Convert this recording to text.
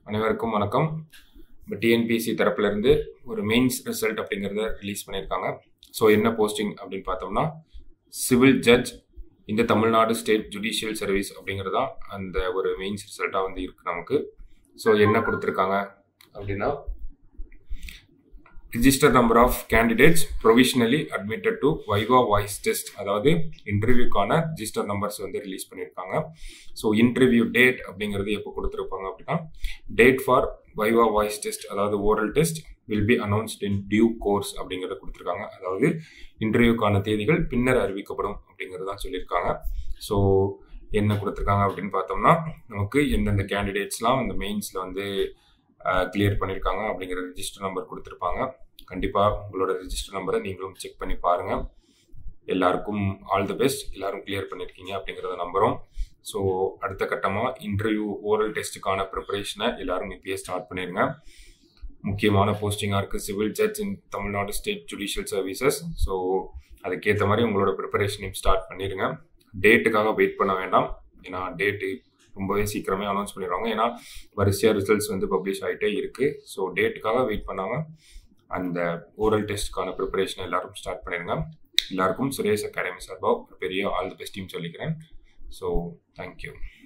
அனைவருக்கும் வணக்கம் இப்போ டிஎன்பிஎஸ்சி தரப்புலேருந்து ஒரு மெயின்ஸ் ரிசல்ட் அப்படிங்கிறத ரிலீஸ் பண்ணியிருக்காங்க ஸோ என்ன போஸ்டிங் அப்படின்னு பார்த்தோம்னா சிவில் ஜட்ஜ் இந்த தமிழ்நாடு ஸ்டேட் ஜுடிஷியல் சர்வீஸ் அப்படிங்கிறதா அந்த ஒரு மெயின்ஸ் ரிசல்ட்டாக வந்து இருக்குது நமக்கு ஸோ என்ன கொடுத்துருக்காங்க அப்படின்னா register number of candidates provisionally admitted to viva voce test அதாவது இன்டர்வியூக்கான ரிஜிஸ்டர் நம்பர்ஸ் வந்து ரிலீஸ் பண்ணியிருக்காங்க ஸோ இன்டர்வியூ டேட் அப்படிங்கிறது எப்போ கொடுத்துருப்பாங்க அப்படின்னா date for viva voce test அதாவது oral test will be announced in due course அப்படிங்கிறத கொடுத்துருக்காங்க அதாவது இன்டர்வியூக்கான தேதிகள் பின்னர் அறிவிக்கப்படும் அப்படிங்கிறதா சொல்லியிருக்காங்க ஸோ என்ன கொடுத்துருக்காங்க அப்படின்னு பார்த்தோம்னா நமக்கு எந்தெந்த கேண்டிடேட்ஸ்லாம் இந்த மெயின்ஸில் வந்து கிளியர் பண்ணியிருக்காங்க அப்படிங்கிற ரிஜிஸ்டர் நம்பர் கொடுத்துருப்பாங்க கண்டிப்பாக உங்களோட ரிஜிஸ்டர் நம்பரை நீங்களும் செக் பண்ணி பாருங்கள் எல்லாருக்கும் ஆல் தி பெஸ்ட் எல்லாரும் கிளியர் பண்ணியிருக்கீங்க அப்படிங்கிறத நம்புகிறோம் ஸோ அடுத்த கட்டமாக இன்டர்வியூ ஓரல் டெஸ்ட்டுக்கான ப்ரிப்பரேஷனை எல்லாரும் இப்பயே ஸ்டார்ட் பண்ணிடுங்க முக்கியமான போஸ்டிங்காக இருக்குது civil judge in Tamil Nadu state judicial services so அதுக்கேற்ற மாதிரி உங்களோட ப்ரிப்பரேஷனையும் ஸ்டார்ட் பண்ணிடுங்க டேட்டுக்காக வெயிட் பண்ண வேண்டாம் ஏன்னா டேட்டு ரொம்பவே சீக்கிரமே அனௌன்ஸ் பண்ணிடுவாங்க ஏன்னா வரிசையாக ரிசல்ட்ஸ் வந்து பப்ளிஷ் ஆகிட்டே இருக்குது ஸோ டேட்டுக்காக வெயிட் பண்ணாமல் அந்த ஓரல் டெஸ்ட்டுக்கான ப்ரிப்பரேஷன் எல்லாரும் ஸ்டார்ட் பண்ணிடுங்க எல்லாருக்கும் சுரேஷ் அகாடமி சார்பாக ஒரு பெரிய ஆல் தி பெஸ்ட் டீம் சொல்லிக்கிறேன் ஸோ தேங்க்யூ